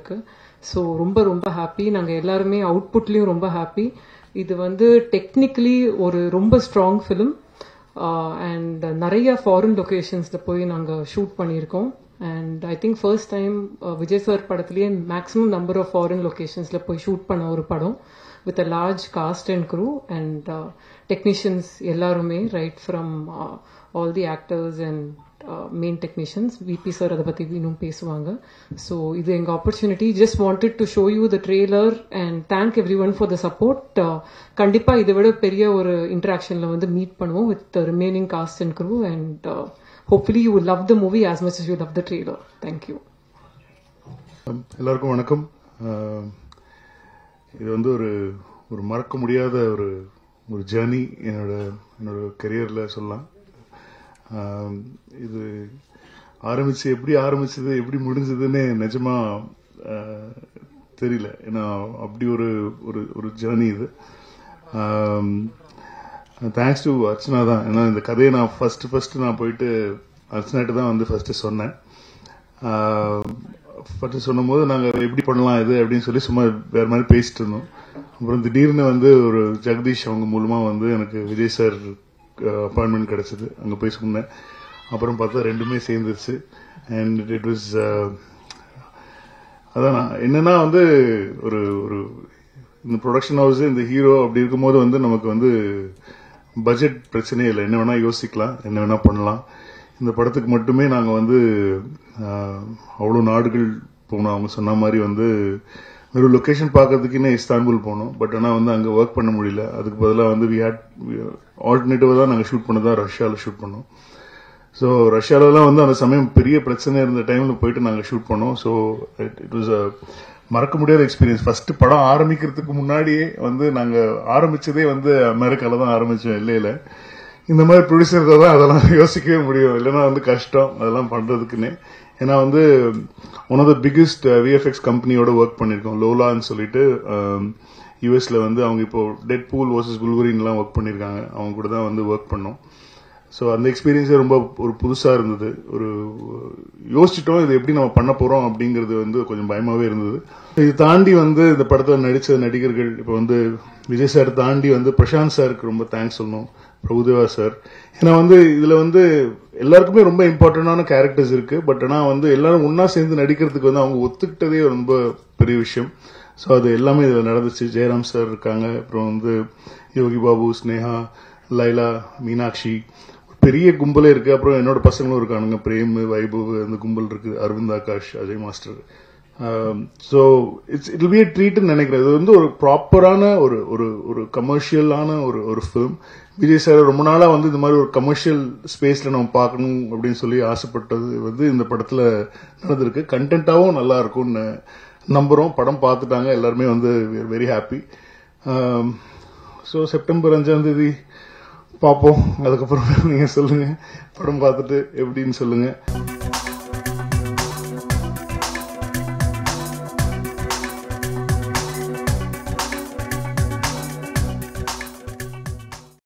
இருக்கு ஸோ ரொம்ப ரொம்ப ஹாப்பி நாங்கள் எல்லாருமே அவுட்புட்லேயும் ரொம்ப ஹாப்பி இது வந்து டெக்னிக்கலி ஒரு ரொம்ப ஸ்ட்ராங் ஃபிலிம் அண்ட் நிறைய ஃபாரின் லொக்கேஷன்ஸில் போய் நாங்கள் ஷூட் பண்ணியிருக்கோம் and I think first time Vijay sir படத்துலேயே மேக்ஸிமம் நம்பர் ஆஃப் ஃபாரின் லொக்கேஷன்ஸில் போய் ஷூட் பண்ண ஒரு படம் with a large cast and crew and technicians எல்லாருமே right from all the actors and main technicians VP sir அதை பற்றி இன்னும் பேசுவாங்க ஸோ இது எங்கள் opportunity just wanted to show you the trailer and thank every one for the support கண்டிப்பாக இதை விட பெரிய ஒரு இன்ட்ராக்ஷனில் வந்து மீட் பண்ணுவோம் with remaining cast and crew and hopefully you love the movie as much as you love the trailer thank you எல்லாருக்கும் வணக்கம் அஹ், இது வந்து ஒரு ஒரு மறக்க முடியாத ஒரு ஒரு ஜேர்னி என்னோட என்னோட கெரியரில் சொல்லலாம் அஹ், இது ஆரம்பிச்சு எப்படி ஆரம்பிச்சது எப்படி முடிஞ்சதுன்னு நிஜமா அஹ், தெரியல ஏன்னா அப்படி ஒரு ஒரு ஒரு ஜேர்னி இது தேங்க்ஸ் டு அர்ச்சனா தான் ஏன்னா இந்த கதையை நான் ஃபர்ஸ்ட் ஃபர்ஸ்ட் நான் போயிட்டு அர்ச்சனாட்டு தான் வந்து ஃபர்ஸ்ட் சொன்னேன் ஃபர்ஸ்ட் சொன்னும்போது நாங்கள் எப்படி பண்ணலாம் இது அப்படின்னு சொல்லி சும்மா வேற மாதிரி பேசிட்டு இருந்தோம் அப்புறம் திடீர்னு வந்து ஒரு ஜெகதீஷ் அவங்க மூலமா வந்து எனக்கு விஜய் சார் அப்பாயின்மெண்ட் கிடைச்சது அங்கே போய் சொன்னேன் அப்புறம் பார்த்தா ரெண்டுமே சேர்ந்துருச்சு அண்ட் இட் வாஸ் அதான் நான் என்னன்னா வந்து ஒரு ஒரு இந்த ப்ரொடக்ஷன் ஹவுஸ் இந்த ஹீரோ அப்படி இருக்கும்போது வந்து நமக்கு வந்து பட்ஜெட் பிரச்சனையே இல்லை என்ன வேணா யோசிக்கலாம் என்ன வேணா பண்ணலாம் இந்த படத்துக்கு மட்டுமே நாங்கள் வந்து ஆஹ், அவ்வளோ நாடுகள் போனோம் அவங்க சொன்ன மாதிரி வந்து வெறும் லொக்கேஷன் பார்க்கறதுக்குன்னே இஸ்தான்புல் போனோம் பட் ஆனால் வந்து அங்கே ஒர்க் பண்ண முடியல அதுக்கு பதிலாக வந்து வி ஹேட் ஆல்டர்னேட்டிவாக தான் நாங்கள் ஷூட் பண்ணதான் ரஷ்யாவில் ஷூட் பண்ணோம் ஸோ ரஷ்யாலலாம் வந்து அந்த சமயம் பெரிய பிரச்சனை இருந்த டைம்ல போயிட்டு நாங்கள் ஷூட் பண்ணோம் ஸோ இட் வாஸ் அ மறக்க முடியாத எக்ஸ்பீரியன்ஸ் ஃபர்ஸ்ட் படம் ஆரம்பிக்கிறதுக்கு முன்னாடியே வந்து நாங்கள் ஆரம்பிச்சதே வந்து அமெரிக்கால தான் ஆரம்பிச்சோம் இல்லையில இந்த மாதிரி ப்ரொடியூசர் தான் அதெல்லாம் யோசிக்கவே முடியும் இல்லைன்னா வந்து கஷ்டம் அதெல்லாம் பண்றதுக்குன்னு ஏன்னா வந்து one of the biggest VFX கம்பெனியோட ஒர்க் பண்ணியிருக்கோம் லோலான்னு சொல்லிட்டு யூஎஸ்ல வந்து அவங்க இப்போ டெட் பூல் வர்சஸ் குல்வரின்லாம் ஒர்க் பண்ணியிருக்காங்க அவங்க கூட தான் வந்து ஒர்க் பண்ணோம் ஸோ அந்த எக்ஸ்பீரியன்ஸே ரொம்ப ஒரு புதுசாக இருந்தது ஒரு யோசிச்சிட்டோம் இது எப்படி நம்ம பண்ண போகிறோம் அப்படிங்கிறது வந்து கொஞ்சம் பயமாகவே இருந்தது இது தாண்டி வந்து இந்த படத்தில் நடித்த நடிகர்கள் இப்போ வந்து விஜய் சார் தாண்டி வந்து பிரசாந்த் சாருக்கு ரொம்ப தேங்க்ஸ் சொல்லணும் பிரபுதேவா சார் ஏன்னா வந்து இதில் வந்து எல்லாருக்குமே ரொம்ப இம்பார்ட்டண்டான கேரக்டர்ஸ் இருக்கு பட் ஆனால் வந்து எல்லாரும் ஒன்றா சேர்ந்து நடிக்கிறதுக்கு வந்து அவங்க ஒத்துக்கிட்டதே ரொம்ப பெரிய விஷயம் ஸோ அது எல்லாமே இதில் நடந்துச்சு ஜெயராம் சார் இருக்காங்க அப்புறம் வந்து யோகி பாபு ஸ்னேகா லைலா மீனாட்சி பெரிய கும்பலே இருக்கு அப்புறம் என்னோட பசங்களும் இருக்கானுங்க பிரேம் வைபவ் அந்த கும்பல் இருக்கு Aravind Akash Ajay master so it's it be ட்ரீட்னு நினைக்கிறேன் இது வந்து ஒரு ப்ராப்பரான ஒரு ஒரு ஒரு கமர்ஷியலான ஒரு ஒரு ஃபிலிம் விஜய் சார் ரொம்ப நாளா வந்து இந்த மாதிரி ஒரு கமர்ஷியல் ஸ்பேஸ்ல நம்ம பார்க்கணும் அப்படின்னு சொல்லி ஆசைப்பட்டது வந்து இந்த படத்துல நடந்திருக்கு கண்டென்ட்டாவும் நல்லா இருக்கும்னு நம்புறோம் படம் பார்த்துட்டாங்க எல்லாருமே வந்து வெரி ஹாப்பி ஸோ செப்டம்பர் அஞ்சாம் தேதி பார்ப்போம் அதுக்கப்புறம் நீங்க சொல்லுங்க படம் பார்த்துட்டு எப்படின்னு சொல்லுங்க